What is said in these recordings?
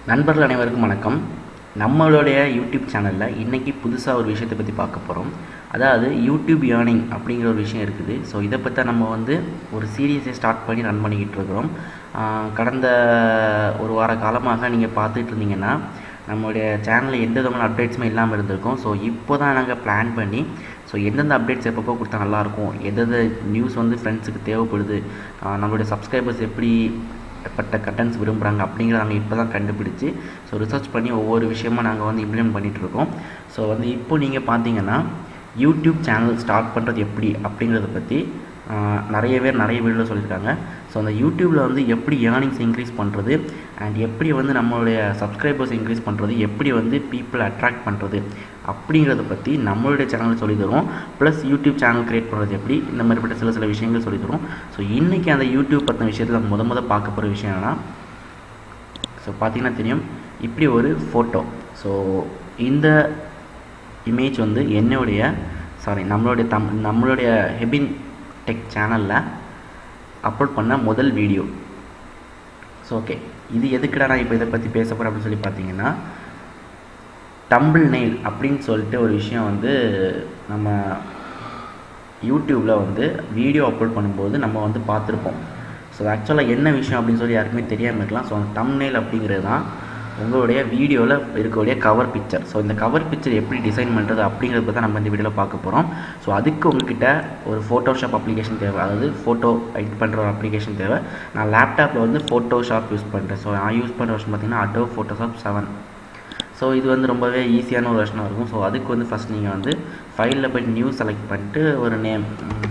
நண்பர்கள் அனைவருக்கும் வணக்கம் நம்மளுடைய யூடியூப் சேனலில் இன்றைக்கி புதுசாக ஒரு விஷயத்தை பற்றி பார்க்க போகிறோம் அதாவது யூடியூப் ஏர்னிங் அப்படிங்கிற ஒரு விஷயம் இருக்குது ஸோ இதை பற்றி நம்ம வந்து ஒரு சீரியஸை ஸ்டார்ட் பண்ணி ரன் பண்ணிக்கிட்டு இருக்கிறோம் ஆஹ் கடந்த ஒரு வார காலமாக நீங்கள் பார்த்துட்டு இருந்தீங்கன்னா நம்மளுடைய சேனலில் எந்த விதமான அப்டேட்ஸுமே இல்லாமல் இருந்திருக்கும் ஸோ இப்போ தான் நாங்கள் பிளான் பண்ணி ஸோ எந்தெந்த அப்டேட்ஸ் எப்பப்போ கொடுத்தா நல்லாயிருக்கும் எந்தெந்த நியூஸ் வந்து ஃப்ரெண்ட்ஸுக்கு தேவைப்படுது ஆஹ் நம்மளுடைய சப்ஸ்கிரைபர்ஸ் எப்படி பட்ட கண்டென்ட்ஸ் விரும்புகிறாங்க அப்படிங்கிறத நாங்கள் இப்போ தான் கண்டுபிடிச்சி ஸோ ரிசர்ச் பண்ணி ஒவ்வொரு விஷயமா நாங்கள் வந்து இம்ப்ளிமெண்ட் பண்ணிகிட்ருக்கோம் ஸோ வந்து இப்போ நீங்கள் பார்த்தீங்கன்னா யூடியூப் சேனல் ஸ்டார்ட் பண்ணுறது எப்படி அப்படிங்கிறத பற்றி ஆஹ், நிறைய பேர் நிறைய வீடியோவில் சொல்லியிருக்காங்க ஸோ அந்த யூடியூப்பில் வந்து எப்படி ஏர்னிங்ஸ் இன்க்ரீஸ் பண்ணுறது அண்ட் எப்படி வந்து நம்மளுடைய சப்ஸ்கிரைபர்ஸ் இன்க்ரீஸ் பண்ணுறது எப்படி வந்து பீப்புளை அட்ராக்ட் பண்ணுறது அப்படிங்கிறத பற்றி நம்மளுடைய சேனலில் சொல்லி தருவோம் ப்ளஸ் யூடியூப் சேனல் க்ரியேட் பண்ணுறது எப்படி இந்த மாதிரிப்பட்ட சில சில விஷயங்கள் சொல்லி தருவோம் ஸோ இன்றைக்கி அந்த யூடியூப் பற்றின விஷயத்தில் நம்ம முத முத பார்க்க போகிற விஷயம் என்னன்னா ஸோ பார்த்தீங்கன்னா தெரியும் இப்படி ஒரு ஃபோட்டோ ஸோ இந்த இமேஜ் வந்து என்னுடைய சாரி நம்மளுடைய தம் நம்மளுடைய ஹெபின் டெக் சேனலில் அப்லோட் பண்ண முதல் வீடியோ ஸோ ஓகே இது எதுக்குடா நான் இப்போ இதை பற்றி பேச போகிறேன் அப்படின்னு சொல்லி பார்த்தீங்கன்னா டம்பிள் நெயில் அப்படின்னு சொல்லிட்டு ஒரு விஷயம் வந்து நம்ம யூடியூப்பில் வந்து வீடியோ அப்லோட் பண்ணும்போது நம்ம வந்து பார்த்துருப்போம் ஸோ ஆக்சுவலாக என்ன விஷயம் அப்படின்னு சொல்லி யாருக்குமே தெரியாமல் இருக்கலாம் ஸோ அந்த தம்னெயில் அப்படிங்கிறது தான் உங்களுடைய வீடியோவில் இருக்கக்கூடிய கவர் பிக்சர் ஸோ இந்த கவர் பிக்சர் எப்படி டிசைன் பண்ணுறது அப்படிங்கிறத பற்றி தான் நம்ம இந்த வீடியோவில் பார்க்க போகிறோம் ஸோ அதுக்கு உங்ககிட்ட ஒரு ஃபோட்டோஷாப் அப்ளிகேஷன் தேவை அதாவது ஃபோட்டோ எடிட் பண்ணுற ஒரு அப்ளிகேஷன் தேவை நான் லேப்டாப்பில் வந்து ஃபோட்டோஷாப் யூஸ் பண்ணுறேன் ஸோ நான் யூஸ் பண்ணுற வருஷன் பார்த்தீங்கன்னா அடோ ஃபோட்டோஷாப் செவன் ஸோ இது வந்து ரொம்பவே ஈஸியான ஒரு வெர்ஷனாக இருக்கும் ஸோ அதுக்கு வந்து ஃபஸ்ட் நீங்கள் வந்து ஃபைலில் போய் நியூ செலக்ட் பண்ணிட்டு ஒரு நேம்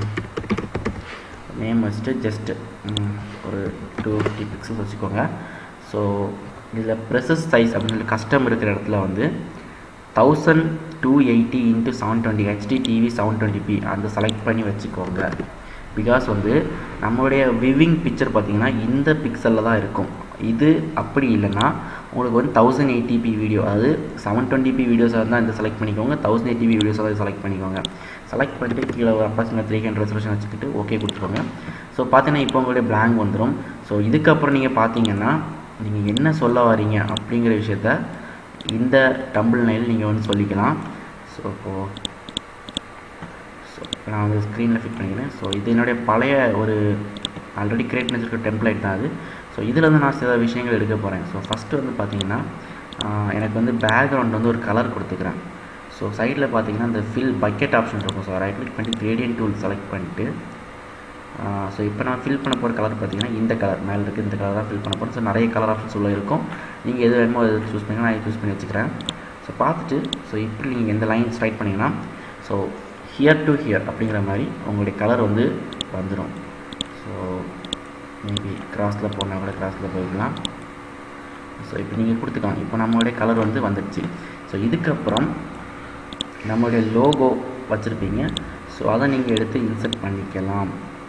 நேம் வச்சுட்டு ஜஸ்ட்டு ஒரு டூ ஃபிஃப்டி பிக்சல்ஸ் வச்சுக்கோங்க ஸோ இதில் ப்ரெசஸ் சைஸ் அப்படின்னு சொல்லி கஸ்டம் இருக்கிற இடத்துல வந்து thousand two eighty into seven twenty HD TV seven twenty p அந்த செலக்ட் பண்ணி வச்சுக்கோங்க பிகாஸ் வந்து நம்மளுடைய விவிங் பிக்சர் பார்த்தீங்கன்னா இந்த பிக்சலில் தான் இருக்கும் இது அப்படி இல்லைன்னா உங்களுக்கு வந்து தௌசண்ட் எயிட்டிபி வீடியோ அதாவது செவன் டுவெண்ட்டி வீடியோஸாக இருந்தால் இந்த செலக்ட் பண்ணிக்கோங்க தௌசண்ட் எயிட்டிபி வீடியோஸாக செலக்ட் பண்ணிக்கோங்க செலக்ட் பண்ணிட்டு கீழே ஒரு அப்ராக்சிமேட் த்ரீ ஹண்ட்ரட் ரெசல்யூஷன் வச்சுக்கிட்டு ஓகே கொடுத்துக்கோங்க ஸோ பார்த்தீங்கன்னா இப்போ உங்களுடைய blank வந்துடும் ஸோ இதுக்கப்புறம் நீங்கள் பார்த்தீங்கன்னா நீங்கள் என்ன சொல்ல வரீங்க அப்படிங்கிற விஷயத்த இந்த டம்பிள் நைல் நீங்கள் வந்து சொல்லிக்கலாம் ஸோ இப்போது ஸோ நான் வந்து ஸ்க்ரீனில் ஃபிட் பண்ணிக்கிறேன் ஸோ இது என்னுடைய பழைய ஒரு ஆல்ரெடி கிரியேட் பண்ணி வச்சிருக்க டெம்ப்ளேட் தான் அது ஸோ இதில் வந்து நான் சில விஷயங்கள் எடுக்க போகிறேன் ஸோ ஃபஸ்ட்டு வந்து பார்த்தீங்கன்னா ஆஹ், எனக்கு வந்து பேக்ரவுண்ட் வந்து ஒரு கலர் கொடுத்துக்கிறேன் ஸோ சைடில் பார்த்தீங்கன்னா இந்த ஃபில் பக்கெட் ஆப்ஷன் இருக்கும் ஸோ ரைட் கிளிக் பண்ணி கிரேடியன்ட் டூல் செலக்ட் பண்ணிட்டு ஸோ இப்போ நான் ஃபில் பண்ண போகிற கலர் பார்த்தீங்கன்னா இந்த கலர் மேலே இருக்குது இந்த கலர் தான் ஃபில் பண்ண போகிறேன் ஸோ நிறைய கலர் ஆப்ஷன்ஸ் உள்ள இருக்கும் நீங்கள் எது வேணுமோ அது சூஸ் பண்ணி நான் சூஸ் பண்ணி வச்சுக்கிறேன் ஸோ பார்த்துட்டு ஸோ இப்படி நீங்கள் எந்த லைன் ஸ்ட்ரைட் பண்ணிங்கன்னா ஸோ ஹியர் டு ஹியர் அப்படிங்கிற மாதிரி உங்களுடைய கலர் வந்து வந்துடும் ஸோ மேபி கிராஸில் போனால் கூட கிராஸில் போய்க்கலாம் ஸோ இப்போ நீங்கள் கொடுத்துக்கலாம் இப்போ நம்மளுடைய கலர் வந்து வந்துடுச்சு ஸோ இதுக்கப்புறம் நம்மளுடைய லோகோ வச்சுருப்பீங்க ஸோ அதை நீங்கள் எடுத்து இன்சர்ட் பண்ணிக்கலாம்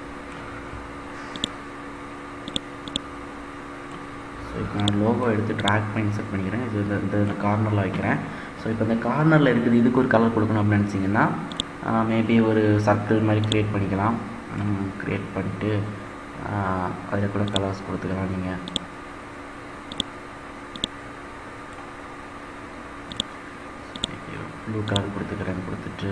ஸோ இப்போ நான் லோகோ எடுத்து ட்ராக் பண்ணி இன்சர்ட் பண்ணிக்கிறேன் இது இந்த இந்த- இந்த கார்னரில் வைக்கிறேன் ஸோ இப்போ இந்த கார்னரில் இருக்குது இதுக்கு ஒரு கலர் கொடுக்கணும் அப்படின்னு நினச்சிங்கன்னா மேபி ஒரு சர்க்கிள் மாதிரி க்ரியேட் பண்ணிக்கலாம் க்ரியேட் பண்ணிட்டு அதில் கூட கலர்ஸ் கொடுத்துக்கலாம் நீங்கள் ப்ளூ கலர் கொடுத்துக்கிறேன் கொடுத்துட்டு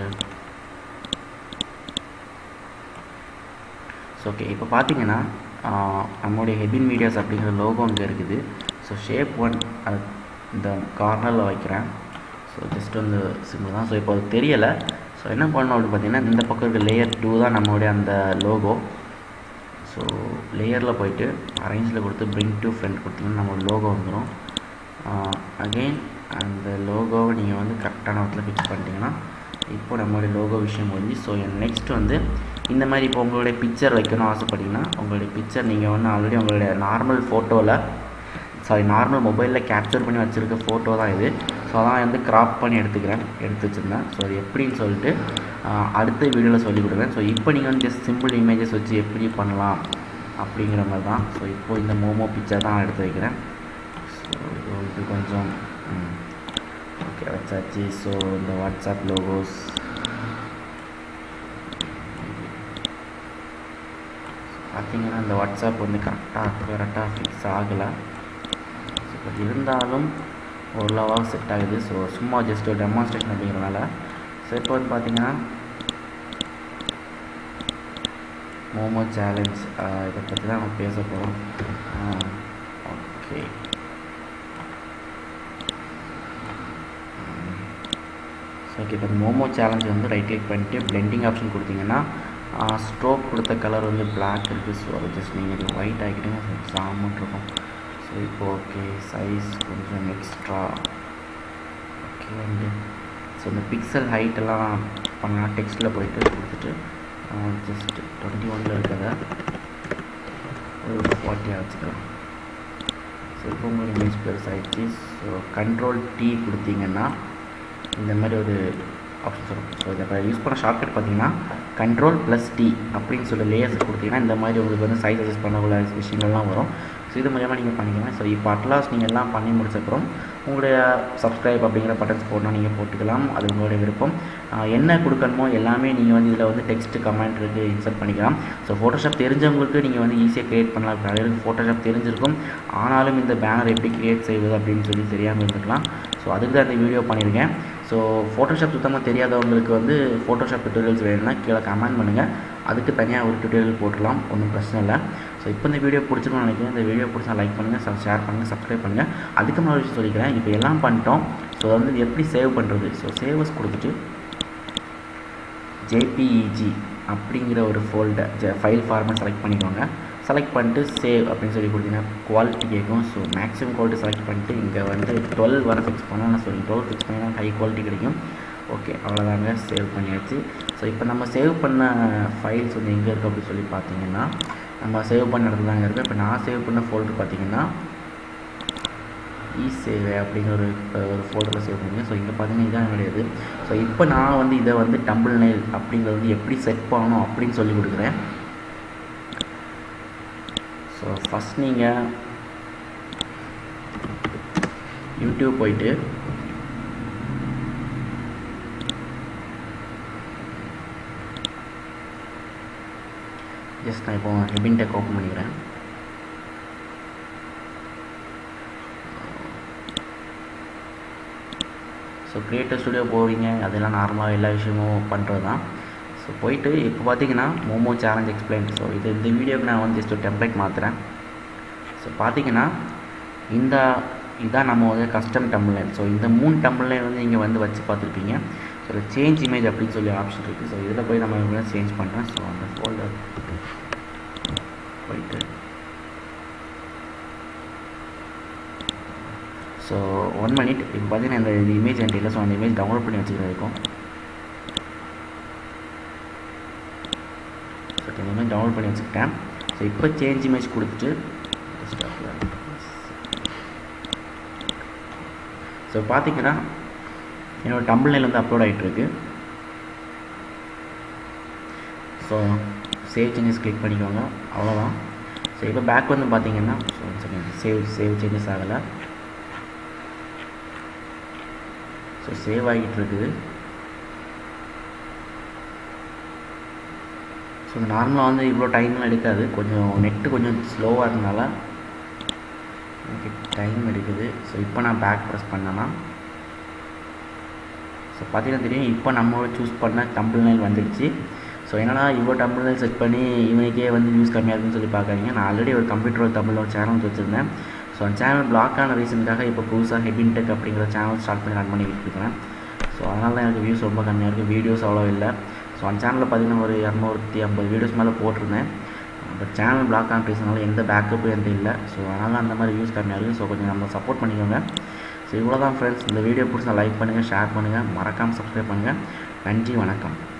ஸோ ஓகே இப்போ பார்த்தீங்கன்னா ஆஹ், நம்மளுடைய ஹெபின் மீடியாஸ் அப்படிங்கிற லோகோ இங்கே இருக்குது ஸோ ஷேப் ஒன் அது இந்த கார்னரில் வைக்கிறேன் ஸோ ஜஸ்ட் வந்து சிம்பிள் தான் ஸோ இப்போ அது தெரியலை ஸோ என்ன பண்ணணும் அப்படின்னு பார்த்தீங்கன்னா இந்த பக்கம் இருக்க லேயர் டூ தான் நம்மளுடைய அந்த லோகோ ஸோ லேயரில் போயிட்டு அரேஞ்சில் கொடுத்து பிரிங் டு ஃப்ரண்ட் கொடுத்தீங்கன்னா நம்ம லோகோ வந்துடும் அகெயின் அந்த லோகோவை நீங்கள் வந்து கரெக்டான இடத்துல ஃபிக்ஸ் பண்ணிட்டீங்கன்னா இப்போ நம்மளுடைய லோகோ விஷயம் முடிஞ்சு ஸோ நெக்ஸ்ட் வந்து இந்த மாதிரி இப்போ உங்களுடைய பிக்சர் வைக்கணும் ஆசைப்பட்டீங்கன்னா உங்களுடைய பிக்சர் நீங்கள் வந்து ஆல்ரெடி உங்களுடைய நார்மல் ஃபோட்டோவில் சாரி நார்மல் மொபைலில் கேப்சர் பண்ணி வச்சுருக்க ஃபோட்டோ தான் இது ஸோ அதான் வந்து கிராப் பண்ணி எடுத்துக்கிறேன் எடுத்து வச்சுருந்தேன் ஸோ அது எப்படின்னு சொல்லிட்டு ஆஹ், அடுத்த வீடியோவில் சொல்லி கொடுக்குறேன் ஸோ இப்போ நீங்கள் வந்து ஜஸ்ட் சிம்பிள் இமேஜஸ் வச்சு எப்படி பண்ணலாம் அப்படிங்கிற மாதிரி தான் ஸோ இப்போ இந்த மோமோ பிக்சர் தான் எடுத்து வைக்கிறேன் ஸோ இது வந்து கொஞ்சம் ஓகே வச்சாச்சு ஸோ இந்த வாட்ஸ்அப் லோகோஸ் பார்த்தீங்கன்னா இந்த வாட்ஸ்அப் வந்து கரெக்டாக கரெக்டாக ஃபிக்ஸ் ஆகலை பட் இருந்தாலும் ஓரளவாக செட் ஆகுது ஸோ சும்மா ஜஸ்ட் ஒரு டெமான்ஸ்ட்ரேஷன் அப்படிங்கிறனால ஸோ இப்போ வந்து பார்த்தீங்கன்னா மோமோ சேலஞ்ச் இதை பற்றி தான் நம்ம பேச போகிறோம் ஓகே ஸோ ஓகே இப்போ மோமோ சேலஞ்ச் வந்து ரைட் கிளிக் பண்ணிட்டு பிளெண்டிங் ஆப்ஷன் கொடுத்தீங்கன்னா ஸ்ட்ரோக் கொடுத்த கலர் வந்து பிளாக் இருக்குது ஸோ அதை ஜஸ்ட் நீங்கள் இது ஒயிட் ஆகிக்கிட்டீங்க சாமன் இருக்கும் ஸோ இப்போ ஓகே சைஸ் கொஞ்சம் எக்ஸ்ட்ரா ஓகே வந்து ஸோ இந்த பிக்சல் ஹைட்டெல்லாம் பண்ணால் டெக்ஸ்ட்டில் போயிட்டு கொடுத்துட்டு ஜஸ்ட் டுவெண்ட்டி ஒனில் இருக்கிறத ஒரு ஃபார்ட்டியாக வச்சுக்கலாம் ஸோ இப்போ உங்களுக்கு இமேஜ் பெருசாகிடுச்சு ஸோ கண்ட்ரோல் டி கொடுத்தீங்கன்னா இந்த மாதிரி ஒரு ஆப்ஷன்ஸ் வரும் ஸோ இதை இப்போ யூஸ் பண்ண ஷார்ட்கட் பார்த்தீங்கன்னா கண்ட்ரோல் ப்ளஸ் டி அப்படின்னு சொல்லி லேயர்ஸ் கொடுத்தீங்கன்னா இந்த மாதிரி உங்களுக்கு வந்து சைஸ் அட்ஜஸ்ட் பண்ண விஷயங்கள்லாம் வரும் ஸோ இது மூலயமா நீங்கள் பண்ணிக்கலாம் ஸோ இப்போ அட்லாஸ் நீங்கள் எல்லாம் பண்ணி முடிச்சப்பறம் உங்களுடைய சப்ஸ்கிரைப் அப்படிங்கிற பட்டன்ஸ் போடணும் நீங்கள் போட்டுக்கலாம் அது உங்களுடைய விருப்பம் என்ன கொடுக்கணுமோ எல்லாமே நீங்கள் வந்து இதில் வந்து டெக்ஸ்ட் கமெண்ட் இருக்குது இன்சர்ட் பண்ணிக்கலாம் ஸோ ஃபோட்டோஷாப் தெரிஞ்சவங்களுக்கு நீங்கள் வந்து ஈஸியாக க்ரியேட் பண்ணலாம் நிறைய பேருக்கு ஃபோட்டோஷாப் தெரிஞ்சிருக்கும் ஆனாலும் இந்த பேனர் எப்படி க்ரியேட் செய்வது அப்படின்னு சொல்லி தெரியாமல் இருந்துக்கலாம் ஸோ அதுக்கு தான் இந்த வீடியோ பண்ணியிருக்கேன் ஸோ ஃபோட்டோஷாப் சுத்தமாக தெரியாதவங்களுக்கு வந்து ஃபோட்டோஷாப் டுட்டோரியல்ஸ் வேணும்னா கீழே கமெண்ட் பண்ணுங்கள் அதுக்கு தனியாக ஒரு டுட்டோரியல் போட்டுடலாம் ஒன்றும் பிரச்சனை இல்லை ஸோ இப்போ இந்த வீடியோ பிடிச்சிருக்கும்னு நினைக்கிறேன் இந்த வீடியோ பிடிச்சா லைக் பண்ணுங்கள் ஷேர் பண்ணுங்கள் சப்ஸ்கிரைப் பண்ணுங்கள் அதுக்கு முன்னாடி விஷயம் சொல்லிக்கிறேன் இப்போ எல்லாம் பண்ணிட்டோம் ஸோ வந்து எப்படி சேவ் பண்ணுறது ஸோ சேவஸ் கொடுத்துட்டு ஜேபிஇஜி அப்படிங்கிற ஒரு ஃபோல்டர் ஃபைல் ஃபார்மேட் செலக்ட் பண்ணிக்கோங்க செலக்ட் பண்ணிட்டு சேவ் அப்படின்னு சொல்லி கொடுத்தீங்கன்னா குவாலிட்டி கேட்கும் ஸோ மேக்ஸிமம் குவாலிட்டி செலக்ட் பண்ணிட்டு இங்கே வந்து டுவெல் வர ஃபிக்ஸ் பண்ணால் நான் சொல்லி டுவெல் ஃபிக்ஸ் பண்ணிங்கன்னா ஹை குவாலிட்டி கிடைக்கும் ஓகே அவ்வளோதாங்க சேவ் பண்ணியாச்சு ஸோ இப்போ நம்ம சேவ் பண்ண ஃபைல்ஸ் வந்து எங்கே இருக்குது அப்படின்னு சொல்லி பார்த்தீங்கன்னா நம்ம சேவ் பண்ண இடத்துல தாங்க இருக்குது இப்போ நான் சேவ் பண்ண ஃபோல்டர் பார்த்தீங்கன்னா இ சேவ் அப்படிங்கிற ஒரு ஒரு ஃபோல்டரில் சேவ் பண்ணுங்க ஸோ இங்கே பார்த்தீங்கன்னா இதான் கிடையாது ஸோ இப்போ நான் வந்து இதை வந்து டம்பிள் நெயில் அப்படிங்கிறது வந்து எப்படி செட் பண்ணணும் அப்படின்னு சொல்லி கொடுக்குறேன் ஸோ ஃபஸ்ட் நீங்கள் யூடியூப் போயிட்டு ஜஸ்ட் நான் இப்போ ஹெபின் டெக் ஓப்பன் பண்ணிக்கிறேன் ஸோ க்ரியேட்டர் ஸ்டுடியோ போவீங்க அதெல்லாம் நார்மலாக எல்லா விஷயமும் பண்ணுறது தான் ஸோ போயிட்டு இப்போ பார்த்தீங்கன்னா மோமோ சேலஞ்ச் எக்ஸ்பிளைன் ஸோ இது இந்த வீடியோக்கு நான் வந்து ஜஸ்ட் ஒரு டெம்ப்ளேட் மாற்றுறேன் ஸோ பார்த்தீங்கன்னா இந்த இதான் நம்ம வந்து கஸ்டம் டம்ப்ளைன் ஸோ இந்த மூணு டம்ப்ளைன் வந்து நீங்கள் வந்து வச்சு பார்த்துருப்பீங்க ஸோ சேஞ்ச் இமேஜ் அப்படின்னு சொல்லி ஆப்ஷன் இருக்குது ஸோ இதில் போய் நம்ம சேஞ்ச் பண்ணுறேன் ஸோ அந்த ஃபோல்டர் போயிட்டு ஸோ ஒன் மினிட் இப்போ பார்த்தீங்கன்னா இந்த இது இமேஜ் என்கிட்ட இல்லை ஸோ அந்த இமேஜ் டவுன்லோட் பண்ணி வச்சுக்கிற இருக்கும் ஸோ இந்த இமேஜ் டவுன்லோட் பண்ணி வச்சுக்கிட்டேன் ஸோ இப்போ சேஞ்ச் இமேஜ் கொடுத்துட்டு ஸோ பார்த்தீங்கன்னா என்னோடய டம்பிள்னைல் வந்து அப்லோட் ஆகிட்டுருக்கு ஸோ சேவ் சேஞ்சஸ் கிளிக் பண்ணிக்கோங்க அவ்வளோதான் ஸோ இப்போ பேக் வந்து பார்த்தீங்கன்னா so second save save changes ஆகலை ஸோ சேவ் ஆகிட்டு இருக்குது ஸோ நார்மலாக வந்து இவ்வளோ டைம்லாம் எடுக்காது கொஞ்சம் நெட்டு கொஞ்சம் ஸ்லோவாக இருந்தனால எனக்கு டைம் எடுக்குது ஸோ இப்போ நான் பேக் ப்ரெஸ் பண்ணேன்னா ஸோ பார்த்தீங்கன்னா தெரியும் இப்போ நம்மளோட சூஸ் பண்ண டம்பிள் நைல் வந்துடுச்சு ஸோ என்னன்னா இவ்வளோ டம்பிள் நைல் செட் பண்ணி இவனுக்கே வந்து வியூஸ் கம்மியாக இருக்குன்னு சொல்லி பார்க்காதீங்க நான் ஆல்ரெடி ஒரு கம்ப்யூட்டர் தமிழ் ஒரு சேனல் வச்சுருந்தேன் ஸோ அந்த சேனல் பிளாக் ஆன ரீசனுக்காக இப்போ புதுசாக ஹெபின் டெக் அப்படிங்கிற சேனல் ஸ்டார்ட் பண்ணி ரன் பண்ணிக்கிட்டு இருக்கிறேன் ஸோ அதனால தான் எனக்கு வியூஸ் ரொம்ப கம்மியாக இருக்குது வீடியோஸ் அவ்வளோ இல்லை ஸோ அந்த சேனலில் பார்த்தீங்கன்னா ஒரு இரநூத்தி ஐம்பது வீடியோஸ் மேலே போட்டிருந்தேன் பட் சேனல் பிளாக் ஆன ரீசனால எந்த பேக்கப்பும் எந்த இல்லை ஸோ அதனால் அந்த மாதிரி வியூஸ் கம்மியாக இருக்குது ஸோ கொஞ்சம் நம்ம சப்போர்ட் பண்ணிக்கோங்க ஸோ இவ்வளோ தான் ஃப்ரெண்ட்ஸ் இந்த வீடியோ பிடிச்சா லைக் பண்ணுங்கள் ஷேர் பண்ணுங்கள் மறக்காமல் சப்ஸ்கிரைப் பண்ணுங்கள் நன்றி வணக்கம்